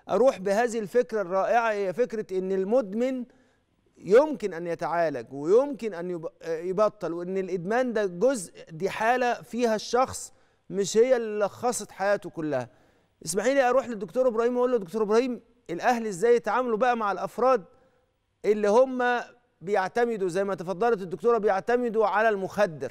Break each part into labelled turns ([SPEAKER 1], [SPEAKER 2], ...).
[SPEAKER 1] اروح بهذه الفكره الرائعه هي فكره ان المدمن يمكن ان يتعالج ويمكن ان يب- يبطل وان الادمان ده جزء دي حاله فيها الشخص مش هي اللي لخصت حياته كلها اسمحي لي اروح للدكتور ابراهيم واقول له دكتور ابراهيم الاهل ازاي يتعاملوا بقى مع الافراد اللي هم بيعتمدوا زي ما تفضلت الدكتوره بيعتمدوا على المخدر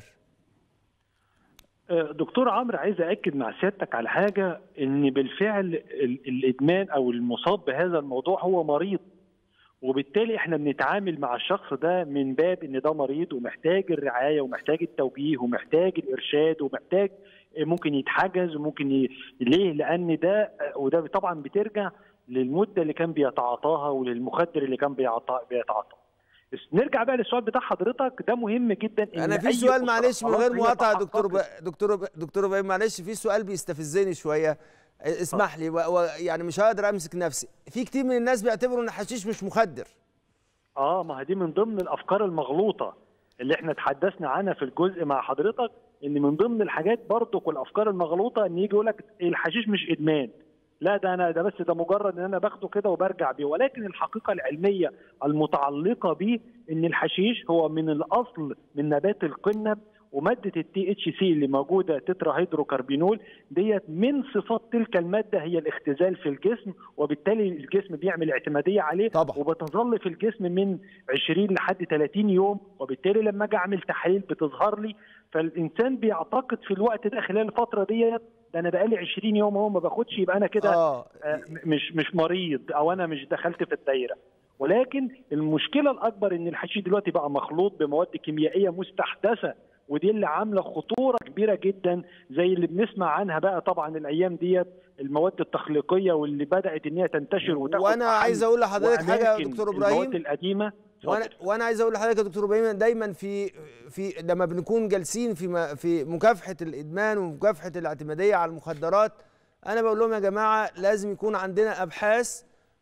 [SPEAKER 2] دكتور عمرو عايز اكد مع سيادتك على حاجه ان بالفعل ال- الادمان او المصاب بهذا الموضوع هو مريض وبالتالي احنا بنتعامل مع الشخص ده من باب ان ده مريض ومحتاج الرعايه ومحتاج التوجيه ومحتاج الارشاد ومحتاج ممكن يتحجز وممكن ي... ليه؟ لان ده وده طبعا بترجع للمده اللي كان بيتعاطاها وللمخدر اللي كان بيعطى بيتعاطاه. بس نرجع بقى للسؤال بتاع حضرتك ده مهم جدا إن
[SPEAKER 1] انا في
[SPEAKER 2] أي
[SPEAKER 1] سؤال
[SPEAKER 2] أسرة
[SPEAKER 1] معلش من
[SPEAKER 2] خلاص
[SPEAKER 1] غير
[SPEAKER 2] هي
[SPEAKER 1] مقاطعه يا دكتور
[SPEAKER 2] تحققت
[SPEAKER 1] ب... دكتور ب... دكتور ابراهيم معلش في سؤال بيستفزني شويه اسمح لي و... و... يعني مش هقدر امسك نفسي في كتير من الناس بيعتبروا ان الحشيش مش مخدر
[SPEAKER 2] اه ما هي دي من ضمن الافكار المغلوطه اللي احنا تحدثنا عنها في الجزء مع حضرتك ان من ضمن الحاجات برضك والافكار المغلوطه ان يجي يقول لك الحشيش مش ادمان لا ده انا ده بس ده مجرد ان انا باخده كده وبرجع بيه ولكن الحقيقه العلميه المتعلقه بيه ان الحشيش هو من الاصل من نبات القنب وماده التي اتش سي اللي موجوده تترا هيدروكربينول ديت من صفات تلك الماده هي الاختزال في الجسم وبالتالي الجسم بيعمل اعتماديه عليه
[SPEAKER 1] طبعا.
[SPEAKER 2] وبتظل في الجسم من 20 لحد 30 يوم وبالتالي لما اجي اعمل تحاليل بتظهر لي فالانسان بيعتقد في الوقت ده خلال الفتره ديت ده انا بقالي 20 يوم اهو ما باخدش يبقى انا كده
[SPEAKER 1] اه
[SPEAKER 2] آه، مش مش مريض او انا مش دخلت في الدايره ولكن المشكله الاكبر ان الحشيش دلوقتي بقى مخلوط بمواد كيميائيه مستحدثه ودي اللي عامله خطوره كبيره جدا زي اللي بنسمع عنها بقى طبعا الايام ديت المواد التخليقيه واللي بدات ان هي تنتشر وتاخد
[SPEAKER 1] وانا
[SPEAKER 2] محل
[SPEAKER 1] عايز اقول لحضرتك حاجه يا
[SPEAKER 2] وأماكن
[SPEAKER 1] دكتور
[SPEAKER 2] المواد
[SPEAKER 1] ابراهيم
[SPEAKER 2] القديمه
[SPEAKER 1] وانا
[SPEAKER 2] اتفضل.
[SPEAKER 1] وانا عايز اقول لحضرتك يا دكتور ابراهيم دايما في في لما بنكون جالسين في م- في مكافحه الادمان ومكافحه الاعتماديه على المخدرات انا بقول لهم يا جماعه لازم يكون عندنا ابحاث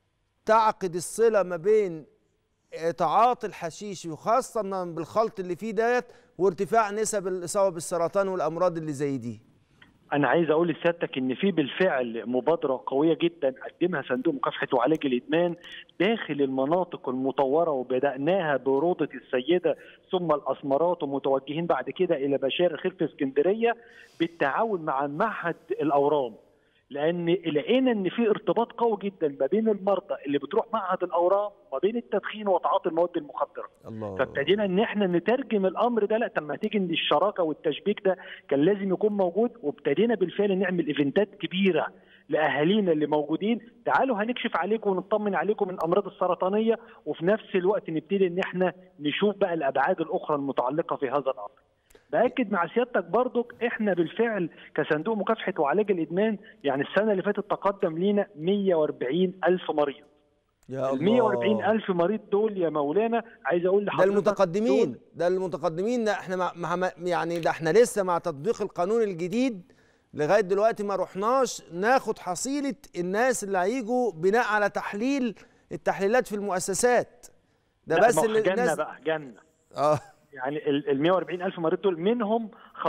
[SPEAKER 1] تعقد الصله ما بين آه، تعاطي الحشيش وخاصه بالخلط اللي فيه ديت وارتفاع نسب الاصابه بالسرطان والامراض اللي زي دي
[SPEAKER 2] انا عايز اقول لسيادتك ان في بالفعل مبادره قويه جدا قدمها صندوق مكافحه وعلاج الادمان داخل المناطق المطوره وبداناها بروضه السيده ثم الاسمرات ومتوجهين بعد كده الى بشار الخير في اسكندريه بالتعاون مع معهد الاورام لان لقينا ان في ارتباط قوي جدا ما بين المرضى اللي بتروح معهد الاورام وما بين التدخين وتعاطي المواد المخدره
[SPEAKER 1] الله
[SPEAKER 2] فابتدينا ان احنا نترجم الامر ده لا طب ما تيجي ان الشراكه والتشبيك ده كان لازم يكون موجود وابتدينا بالفعل نعمل ايفنتات كبيره لاهالينا اللي موجودين تعالوا هنكشف عليكم ونطمن عليكم من الامراض السرطانيه وفي نفس الوقت نبتدي ان احنا نشوف بقى الابعاد الاخرى المتعلقه في هذا الامر. باكد مع سيادتك برضك احنا بالفعل كصندوق مكافحه وعلاج الادمان يعني السنه اللي فاتت تقدم لينا 140 الف مريض.
[SPEAKER 1] يا
[SPEAKER 2] ال 140 الف مريض دول يا مولانا عايز اقول
[SPEAKER 1] ده
[SPEAKER 2] لحضرتك
[SPEAKER 1] المتقدمين
[SPEAKER 2] دول
[SPEAKER 1] ده المتقدمين ده احنا مع مع يعني ده احنا لسه مع تطبيق القانون الجديد لغايه دلوقتي ما رحناش ناخد حصيله الناس اللي هيجوا بناء على تحليل التحليلات في المؤسسات ده
[SPEAKER 2] لا،
[SPEAKER 1] بس
[SPEAKER 2] ما هو
[SPEAKER 1] اللي
[SPEAKER 2] جنة
[SPEAKER 1] الناس
[SPEAKER 2] بقى جنة
[SPEAKER 1] اه
[SPEAKER 2] يعني ال 140 ألف مريض دول منهم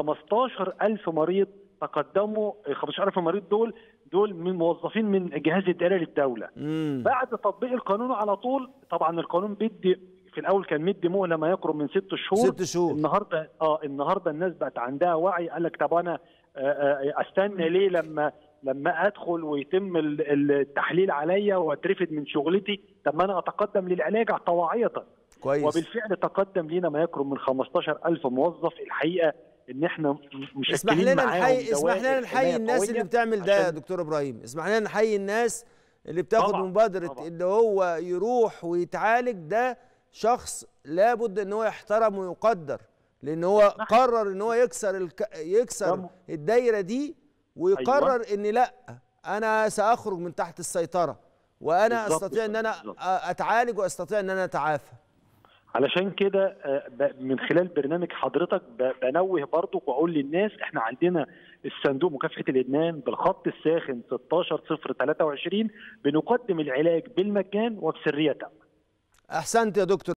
[SPEAKER 2] 15 ألف مريض تقدموا ال 15 ألف مريض دول دول من موظفين من جهاز الدائرة للدولة
[SPEAKER 1] امم
[SPEAKER 2] بعد تطبيق القانون على طول طبعا القانون بيدي في الأول كان مدي مهلة ما يقرب من ست شهور
[SPEAKER 1] ست شهور
[SPEAKER 2] النهارده اه النهارده الناس بقت عندها وعي قال لك طب انا آه، آه، استنى ليه لما لما ادخل ويتم ال- ال- التحليل عليا واترفد من شغلتي طب ما انا اتقدم للعلاج طواعيه
[SPEAKER 1] كويس
[SPEAKER 2] وبالفعل تقدم لينا ما يقرب من 15000 موظف الحقيقه ان احنا مش
[SPEAKER 1] اسمح لنا نحيي اسمح لنا نحيي الناس اللي بتعمل ده يا
[SPEAKER 2] عشان-
[SPEAKER 1] دكتور ابراهيم اسمح لنا نحيي الناس اللي بتاخد
[SPEAKER 2] طبعاً،
[SPEAKER 1] مبادره
[SPEAKER 2] طبعاً.
[SPEAKER 1] ان هو يروح ويتعالج ده شخص لابد ان هو يحترم ويقدر لان هو قرر ان هو يكسر الك... يكسر
[SPEAKER 2] طبعاً.
[SPEAKER 1] الدايره دي ويقرر ان لا انا ساخرج من تحت السيطره وانا
[SPEAKER 2] بالظبط،
[SPEAKER 1] استطيع ان انا
[SPEAKER 2] بالظبط.
[SPEAKER 1] اتعالج واستطيع ان انا اتعافى
[SPEAKER 2] علشان كده آه، ب- من خلال برنامج حضرتك ب- بنوه برضك واقول للناس احنا عندنا الصندوق مكافحه الادمان بالخط الساخن 16 0 23 بنقدم العلاج بالمجان وبسريه تامه
[SPEAKER 1] احسنت يا دكتور